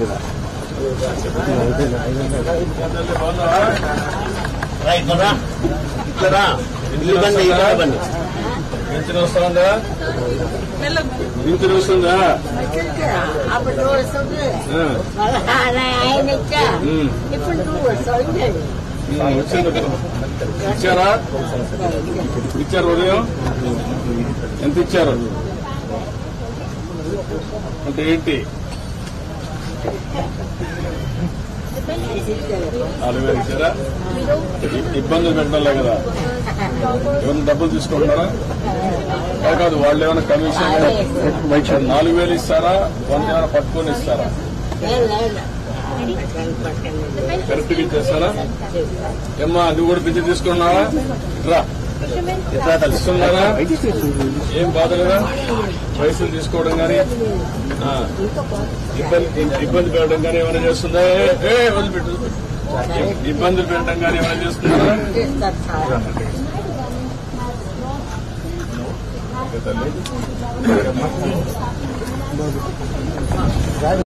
రా ఇక్కడ రా ఇక్కడ రా ఈ బండి ఈ బండి బండి పింఛన్ వస్తుందా పింఛన్ వస్తుందా అప్పుడు నువ్వు వస్తుంది ఆ, మళ్ళా ఆయన ఇచ్చా ఉమ్, ఇప్పుడు నువ్వు వస్తుంది ఉమ్, వచ్చింది ఇచ్చారా ఇచ్చారు ఉదయం ఎంత ఇచ్చారు అంటే ఏంటి నాలుగు వేలు ఇచ్చారా ఇ- ఇబ్బందులు పెట్టడంలే కదా ఏమైనా డబ్బులు తీసుకుంటారా కాదు, కాదు వాళ్ళు ఏమైనా కమిషన్ నాలుగు వేలు ఇస్తారా వంద ఏమైనా పట్టుకొని ఇస్తారా కరెక్ట్ గా ఇచ్చేస్తారా ఏమ్మా అది కూడా పిచ్చి తీసుకున్నావా రా ఎట్లా తల్లి ఇస్తున్నారా ఏం బాధ కదా పైసలు తీసుకోవడం కానీ ఆ, ఇబ్బంది ఇబ్బంది పెట్టడం కానీ ఏమైనా చేస్తుందా ఏ, ఏ, వదిలిపెట్టు వదిలిపెట్టు. ఇబ్బందులు పెట్టడం కానీ ఏమైనా చేస్తున్నారా ఓకే తల్లి